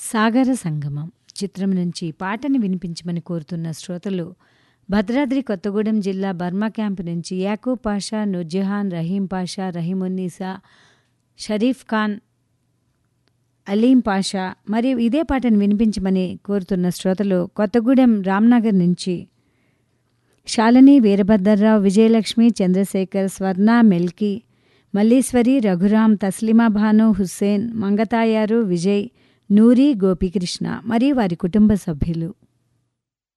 సాగర సంగమం చిత్రం నుంచి పాటని వినిపించమని కోరుతున్న శ్రోతలు భద్రాద్రి కొత్తగూడెం జిల్లా బర్మా క్యాంపు నుంచి యాకూబ్ పాషా నుర్జహాన్ రహీం పాషా రహీమున్నీసా షరీఫ్ ఖాన్ అలీం పాషా మరియు ఇదే పాటను వినిపించమని కోరుతున్న శ్రోతలు కొత్తగూడెం రామ్నగర్ నుంచి శాలిని వీరభద్రరావు విజయలక్ష్మి చంద్రశేఖర్ స్వర్ణ మెల్కి మల్లీశ్వరి రఘురాం తస్లిమా భాను హుస్సేన్ మంగతాయారు విజయ్ నూరి గోపీకృష్ణ మరియు వారి కుటుంబ సభ్యులు